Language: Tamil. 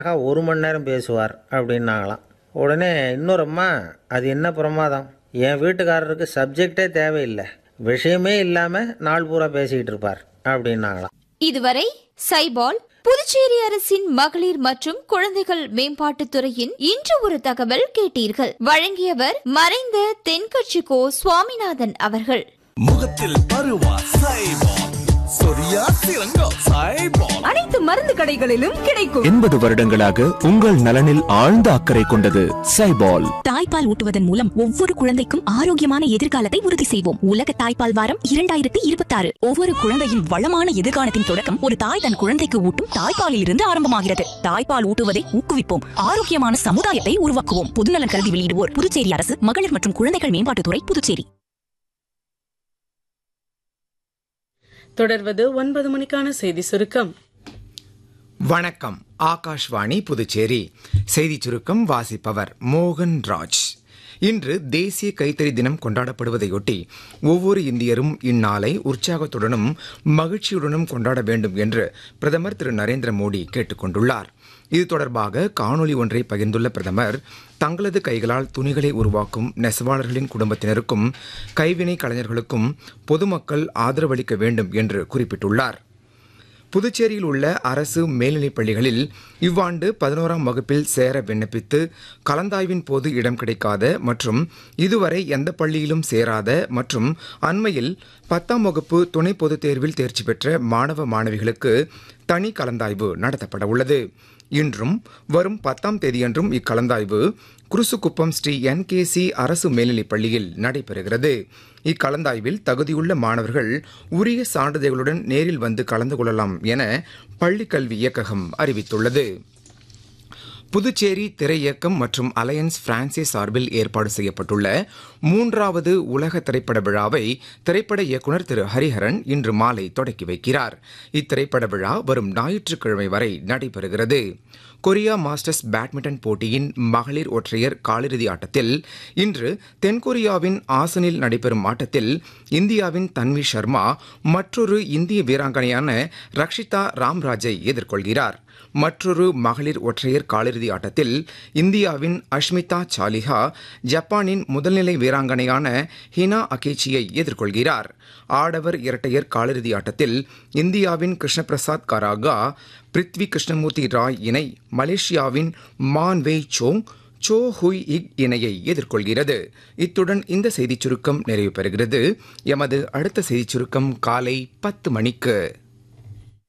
அக்கா ஒரு மணி நேரம் பேசுவார் அப்படின்னாங்களாம் உடனே இன்னொரு அம்மா அது என்ன பிரமாதம் என் வீட்டுக்காரருக்கு சப்ஜெக்டே தேவையில்லை விஷயமே இல்லாமல் நாள் பூரா பேசிக்கிட்டு இருப்பார் அப்படின்னாங்களாம் இதுவரை சைபால் புதுச்சேரி அரசின் மகளிர் மற்றும் குழந்தைகள் மேம்பாட்டுத் துறையின் இன்று ஒரு தகவல் கேட்டீர்கள் வழங்கியவர் மறைந்த தென்கட்சி கோ சுவாமிநாதன் அவர்கள் முகத்தில் பருவா சைபால் சொரியா சிறங்கோ சைபால் அனைத்து மருந்து கடைகளிலும் கிடைக்கும் எண்பது வருடங்களாக உங்கள் நலனில் ஆழ்ந்த அக்கறை கொண்டது சைபால் தாய்ப்பால் ஊட்டுவதன் மூலம் ஒவ்வொரு குழந்தைக்கும் ஆரோக்கியமான எதிர்காலத்தை உறுதி செய்வோம் உலக தாய்ப்பால் வாரம் இரண்டாயிரத்தி இருபத்தி ஆறு ஒவ்வொரு குழந்தையின் வளமான எதிர்காலத்தின் தொடக்கம் ஒரு தாய் தன் குழந்தைக்கு ஊட்டும் தாய்ப்பாலில் இருந்து ஆரம்பமாகிறது தாய்ப்பால் ஊட்டுவதை ஊக்குவிப்போம் ஆரோக்கியமான சமுதாயத்தை உருவாக்குவோம் பொதுநலன் கல்வி வெளியிடுவோர் புதுச்சேரி அரசு மகளிர் மற்றும் குழந்தைகள் மேம்பாட்டுத்துறை புதுச்சேரி தொடர்வது ஒன்பது மணிக்கான செய்தி சுருக்கம் வணக்கம் ஆகாஷ்வாணி புதுச்சேரி செய்திச் சுருக்கம் வாசிப்பவர் மோகன் ராஜ் இன்று தேசிய கைத்தறி தினம் கொண்டாடப்படுவதையொட்டி ஒவ்வொரு இந்தியரும் இந்நாளை உற்சாகத்துடனும் மகிழ்ச்சியுடனும் கொண்டாட வேண்டும் என்று பிரதமர் திரு நரேந்திர மோடி கேட்டுக் கொண்டுள்ளார் இது தொடர்பாக காணொலி ஒன்றை பகிர்ந்துள்ள பிரதமர் தங்களது கைகளால் துணிகளை உருவாக்கும் நெசவாளர்களின் குடும்பத்தினருக்கும் கைவினை கலைஞர்களுக்கும் பொதுமக்கள் ஆதரவளிக்க வேண்டும் என்று குறிப்பிட்டுள்ளார் புதுச்சேரியில் உள்ள அரசு மேல்நிலைப் பள்ளிகளில் இவ்வாண்டு பதினோராம் வகுப்பில் சேர விண்ணப்பித்து கலந்தாய்வின் போது இடம் கிடைக்காத மற்றும் இதுவரை எந்த பள்ளியிலும் சேராத மற்றும் அண்மையில் பத்தாம் வகுப்பு துணை பொதுத் தேர்வில் தேர்ச்சி பெற்ற மாணவ மாணவிகளுக்கு தனி கலந்தாய்வு நடத்தப்பட உள்ளது இன்றும் வரும் பத்தாம் தேதியன்றும் இக்கலந்தாய்வு குருசுக்குப்பம் ஸ்ரீ என்கேசி அரசு மேல்நிலைப் பள்ளியில் நடைபெறுகிறது இக்கலந்தாய்வில் தகுதியுள்ள மாணவர்கள் உரிய சான்றிதழ்களுடன் நேரில் வந்து கலந்து கொள்ளலாம் என பள்ளிக் கல்வி இயக்ககம் அறிவித்துள்ளது புதுச்சேரி திரையியக்கம் மற்றும் அலையன்ஸ் பிரான்சிஸ் சார்பில் ஏற்பாடு செய்யப்பட்டுள்ள மூன்றாவது உலக திரைப்பட விழாவை திரைப்பட இயக்குநர் திரு ஹரிஹரன் இன்று மாலை தொடக்கி வைக்கிறார் இத்திரைப்பட விழா வரும் ஞாயிற்றுக்கிழமை வரை நடைபெறுகிறது கொரியா மாஸ்டர்ஸ் பேட்மிண்டன் போட்டியின் மகளிர் ஒற்றையர் காலிறுதி ஆட்டத்தில் இன்று தென்கொரியாவின் ஆசனில் நடைபெறும் ஆட்டத்தில் இந்தியாவின் தன்வி சர்மா மற்றொரு இந்திய வீராங்கனையான ரக்ஷிதா ராம்ராஜை எதிர்கொள்கிறார் மற்றொரு மகளிர் ஒற்றையர் காலிறுதி ஆட்டத்தில் இந்தியாவின் அஷ்மிதா சாலிஹா ஜப்பானின் முதல்நிலை வீராங்கனையான ஹினா அகேச்சியை எதிர்கொள்கிறார் ஆடவர் இரட்டையர் காலிறுதி ஆட்டத்தில் இந்தியாவின் கிருஷ்ணபிரசாத் கராகா பிருத்வி கிருஷ்ணமூர்த்தி ராய் இணை மலேசியாவின் மான் வெய் சோங் சோ ஹுய் இக் இணையை எதிர்கொள்கிறது இத்துடன் இந்த செய்திச் சுருக்கம் நிறைவு பெறுகிறது எமது அடுத்த செய்திச் சுருக்கம் காலை பத்து மணிக்கு